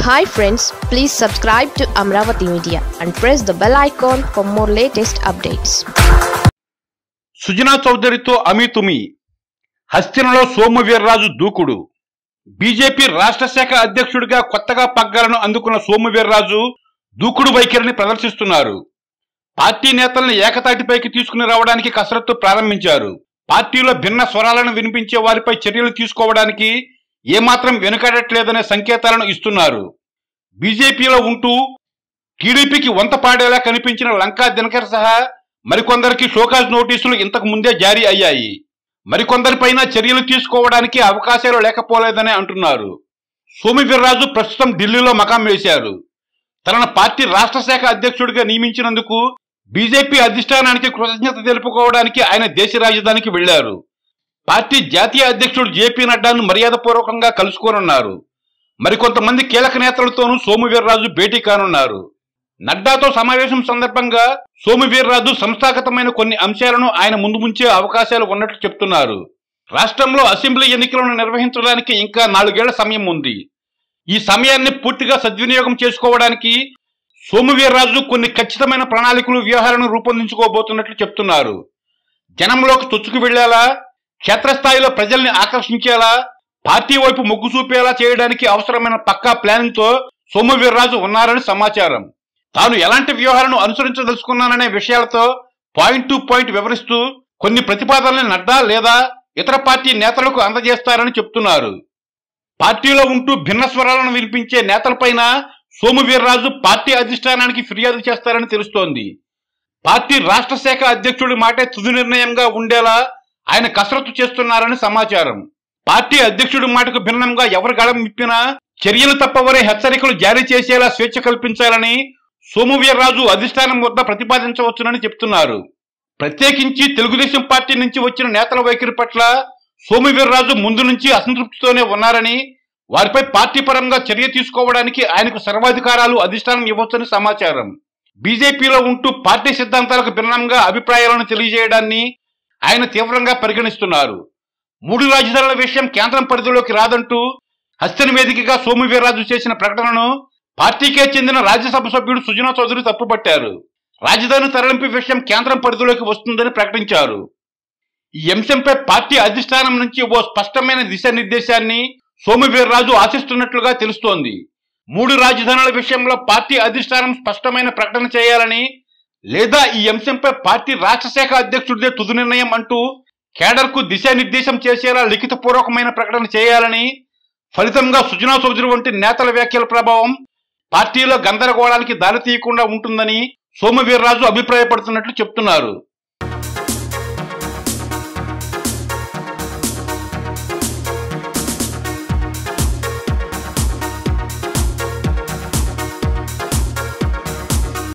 hi friends please subscribe to Amaravati media and press the bell icon for more latest updates Sujana చౌదరితో అమితుమి హస్తినలో సోమవీర్రాజు దూకుడు BJP రాష్ట్ర శాఖ అధ్యక్షుడిగా కొత్తగా పగ్గాలను అందుకున్న సోమవీర్రాజు దూకుడు వైఖరిని ప్రదర్శిస్తున్నారు పార్టీ నేతలను ఏకతాటిపైకి తీసుకుని రావడానికి కసరత్తు ప్రారంభించారు పార్టీలో భిన్న స్వరాలను వినిపించే వారిపై చర్యలు తీసుకోవడానికి ఏమాత్రం వెనుకాడట్లేదనే సంకేతాలను ఇస్తున్నారు బీజేపీలో ఉంటూ టీడీపీకి వంత పాడేలా కనిపించిన లంకా దినకర్ సహా మరికొందరికి షోకాజ్ నోటీసులు ఇంతకు ముందే జారీ అయ్యాయి మరికొందరిపైన చర్యలు తీసుకోవడానికి అవకాశాలు లేకపోలేదని అంటున్నారు సోమివీర్రాజు ప్రస్తుతం ఢిల్లీలో మకాం వేశారు తనను పార్టీ రాష్ట్ర శాఖ అధ్యక్షుడిగా నియమించినందుకు బీజేపీ అధిష్టానానికి కృతజ్ఞత తెలుపుకోవడానికి ఆయన దేశ రాజధానికి వెళ్లారు పార్టీ జాతీయ అధ్యక్షుడు జేపీ నడ్డాను మర్యాదపూర్వకంగా కలుసుకోనున్నారు మరికొంతమంది కీలక నేతలతోనూ సోమువీర్రాజు భేటీ కానున్నారు నడ్డాతో సమావేశం సందర్భంగా సోమువీర్రాజు సంస్థాగతమైన కొన్ని అంశాలను ఆయన ముందు ముంచే అవకాశాలు ఉన్నట్లు చెప్తున్నారు రాష్ట్రంలో అసెంబ్లీ ఎన్నికలను నిర్వహించడానికి ఇంకా నాలుగేళ్ల సమయం ఉంది ఈ సమయాన్ని పూర్తిగా సద్వినియోగం చేసుకోవడానికి సోమువీర్రాజు కొన్ని ఖచ్చితమైన ప్రణాళికలు వ్యూహాలను రూపొందించుకోబోతున్నట్లు చెప్తున్నారు జనంలోకి చొచ్చుకు వెళ్లేలా క్షేత్రస్థాయిలో ప్రజల్ని ఆకర్షించేలా పార్టీ వైపు మొగ్గు చూపేలా చేయడానికి అవసరమైన పక్కా ప్లానింగ్ తో సోమవీర్రాజు ఉన్నారని సమాచారం తాను ఎలాంటి వ్యూహాలను అనుసరించదలుచుకున్నాననే విషయాలతో పాయింట్ టు పాయింట్ వివరిస్తూ కొన్ని ప్రతిపాదనలను నడ్డా లేదా ఇతర పార్టీ నేతలకు అందజేస్తారని చెప్తున్నారు పార్టీలో ఉంటూ భిన్న స్వరాలను వినిపించే నేతలపైన సోమువీర్రాజు పార్టీ అధిష్టానానికి ఫిర్యాదు చేస్తారని తెలుస్తోంది పార్టీ రాష్ట్ర శాఖ అధ్యక్షుడి మాటే తుది నిర్ణయంగా ఉండేలా ఆయన కసరత్తు చేస్తున్నారని సమాచారం పార్టీ అధ్యక్షుడి మాటకు భిన్నంగా ఎవరు గళం విప్పినా చర్యలు తప్పవరే హెచ్చరికలు జారీ చేసేలా స్వేచ్ఛ కల్పించాలని సోమువీర్రాజు అధిష్టానం వద్ద ప్రతిపాదించవచ్చునని చెప్తున్నారు ప్రత్యేకించి తెలుగుదేశం పార్టీ నుంచి వచ్చిన నేతల వైఖరి పట్ల సోమువీర్రాజు ముందు నుంచి అసంతృప్తితోనే ఉన్నారని వారిపై పార్టీ పరంగా చర్య తీసుకోవడానికి ఆయనకు సర్వాధికారాలు అధిష్టానం ఇవ్వొచ్చని సమాచారం బీజేపీలో ఉంటూ పార్టీ సిద్ధాంతాలకు భిన్నంగా అభిప్రాయాలను తెలియజేయడాన్ని ఆయన తీవ్రంగా పరిగణిస్తున్నారు మూడు రాజధానుల విషయం కేంద్రం పరిధిలోకి రాదంటూ హస్తిన వేదికగా సోమువీర్రాజు చేసిన ప్రకటనను పార్టీకే చెందిన రాజ్యసభ సభ్యుడు సుజనా చౌదరి తప్పుపట్టారు రాజధాని తరలింపు విషయం కేంద్రం పరిధిలోకి వస్తుందని ప్రకటించారు ఈ అంశంపై పార్టీ అధిష్టానం నుంచి ఓ స్పష్టమైన దిశానిర్దేశాన్ని సోమవీర్రాజు ఆశిస్తున్నట్లుగా తెలుస్తోంది మూడు రాజధానుల విషయంలో పార్టీ అధిష్టానం స్పష్టమైన ప్రకటన చేయాలని లేదా ఈ అంశంపై పార్టీ రాష్ట్ర శాఖ అధ్యక్షుడిదే తుది నిర్ణయం అంటూ కేడర్కు దిశానిర్దేశం చేసేలా లిఖితపూర్వకమైన ప్రకటన చేయాలని ఫలితంగా సుజనా చౌదరి వంటి నేతల వ్యాఖ్యల ప్రభావం పార్టీలో గందరగోళానికి దారితీయకుండా ఉంటుందని సోమవీర్రాజు అభిప్రాయపడుతున్నట్లు చెప్తున్నారు